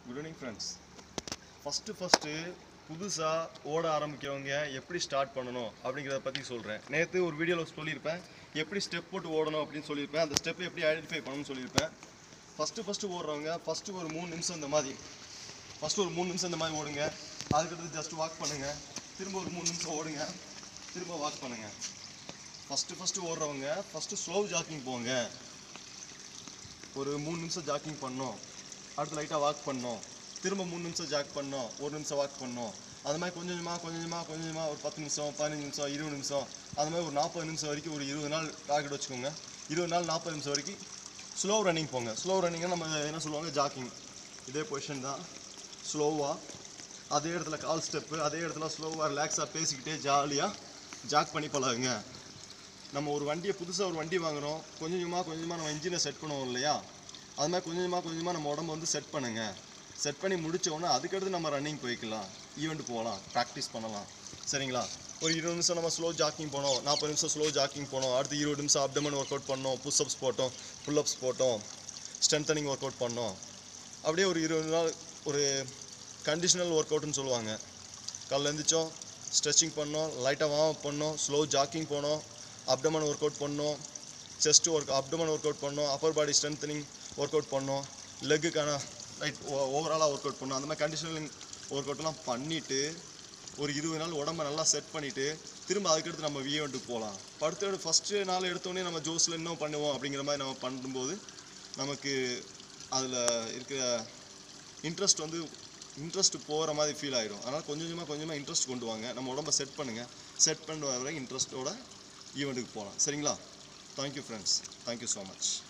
good evening friends first first புதுசாக ஓட ஆரம்பிக்கிறவங்க எப்படி ஸ்டார்ட் பண்ணணும் அப்படிங்கிறத பற்றி சொல்கிறேன் நேற்று ஒரு வீடியோவில் சொல்லியிருப்பேன் எப்படி ஸ்டெப் போட்டு ஓடணும் அப்படின்னு சொல்லியிருப்பேன் அந்த ஸ்டெப்பை எப்படி ஐடென்டிஃபை பண்ணணும்னு சொல்லியிருப்பேன் ஃபஸ்ட்டு ஃபஸ்ட்டு ஓடுறவங்க ஃபஸ்ட்டு ஒரு மூணு நிமிஷம் இந்த மாதிரி ஃபஸ்ட்டு ஒரு மூணு நிமிஷம் இந்த மாதிரி ஓடுங்க அதுக்கடுத்து ஜஸ்ட் வாக் பண்ணுங்கள் திரும்ப ஒரு மூணு நிமிஷம் ஓடுங்க திரும்ப வாக் பண்ணுங்கள் ஃபஸ்ட்டு ஃபஸ்ட்டு ஓடுறவங்க ஃபஸ்ட்டு ஸ்லோ ஜாக்கிங் போங்க ஒரு மூணு நிமிஷம் ஜாக்கிங் பண்ணோம் அடுத்து லைட்டாக வாக் பண்ணோம் திரும்ப மூணு நிமிஷம் ஜாக் பண்ணோம் ஒரு நிமிஷம் வாக் பண்ணோம் அது மாதிரி கொஞ்சம் கொஞ்சமாக கொஞ்சம் கொஞ்சமாக கொஞ்சம் கொஞ்சமாக ஒரு பத்து நிமிஷம் பதினஞ்சு நிமிஷம் இருபது நிமிஷம் அது மாதிரி ஒரு நாற்பது நிமிஷம் வரைக்கும் ஒரு இருபது நாள் டார்கெட் வச்சுக்கோங்க இருபது நாள் நாற்பது நிமிஷம் வரைக்கும் ஸ்லோ ரன்னிங் போங்க ஸ்லோ ரன்னிங்னா நம்ம என்ன சொல்லுவாங்க ஜாக்கிங் இதே பொசிஷன் தான் ஸ்லோவாக அதே இடத்துல கால் ஸ்டெப்பு அதே இடத்துல ஸ்லோவாக ரிலாக்ஸாக பேசிக்கிட்டே ஜாலியாக ஜாக் பண்ணி பழகுங்க நம்ம ஒரு வண்டியை புதுசாக ஒரு வண்டி வாங்குறோம் கொஞ்சம் கொஞ்சமாக கொஞ்சமாக நம்ம இன்ஜினை செட் பண்ணுவோம் இல்லையா அது மாதிரி கொஞ்சம் கொஞ்சமாக கொஞ்சமாக நம்ம உடம்ப வந்து செட் பண்ணுங்க செட் பண்ணி முடிச்ச உடனே அதுக்கடுத்து நம்ம ரன்னிங் போய்க்கலாம் ஈவெண்ட் போகலாம் ப்ராக்டிஸ் பண்ணலாம் சரிங்களா ஒரு இருபது நிமிஷம் நம்ம ஸ்லோ ஜாக்கிங் போனோம் நாற்பது நிமிஷம் ஸ்லோ ஜாக்கிங் போனோம் அடுத்து இருபது நிமிஷம் அப்டமன் ஒர்க் அவுட் பண்ணோம் புஷ்அப்ஸ் போட்டோம் புல்லப்ஸ் போட்டோம் ஸ்ட்ரென்தனிங் ஒர்க் அவுட் பண்ணோம் அப்படியே ஒரு இருபது நாள் ஒரு கண்டிஷனல் ஒர்க் அவுட்னு சொல்லுவாங்க காலைல எழுந்திரிச்சோம் ஸ்ட்ரெச்சிங் பண்ணோம் லைட்டாக வார்ம் அப் பண்ணோம் ஸ்லோ ஜாக்கிங் போனோம் அப்டமன் ஒர்க் அவுட் பண்ணோம் chest work abdomen work out பண்ணோம் upper body strengthening work out பண்ணோம் லெக்குக்கான ரைட் ஓவராலாக ஒர்க் அவுட் பண்ணோம் அந்த மாதிரி கண்டிஷனலிங் ஒர்க் அவுட்லாம் பண்ணிவிட்டு ஒரு இருபது நாள் உடம்ப நல்லா செட் பண்ணிவிட்டு திரும்ப அதுக்கடுத்து நம்ம ஈவெண்ட்டுக்கு போகலாம் அடுத்த ஃபஸ்ட்டு நாள் எடுத்தோடனே நம்ம ஜோஸில் இன்னும் பண்ணுவோம் அப்படிங்கிற மாதிரி நம்ம பண்ணும்போது நமக்கு அதில் இருக்கிற இன்ட்ரெஸ்ட் வந்து இன்ட்ரெஸ்ட் போகிற மாதிரி ஃபீல் ஆகிடும் அதனால் கொஞ்சம் கொஞ்சமாக கொஞ்சமாக இன்ட்ரெஸ்ட் கொண்டு வாங்க நம்ம உடம்ப செட் பண்ணுங்கள் செட் பண்ணுற வரை இன்ட்ரெஸ்ட்டோட ஈவெண்ட்டுக்கு போகலாம் சரிங்களா thank you friends thank you so much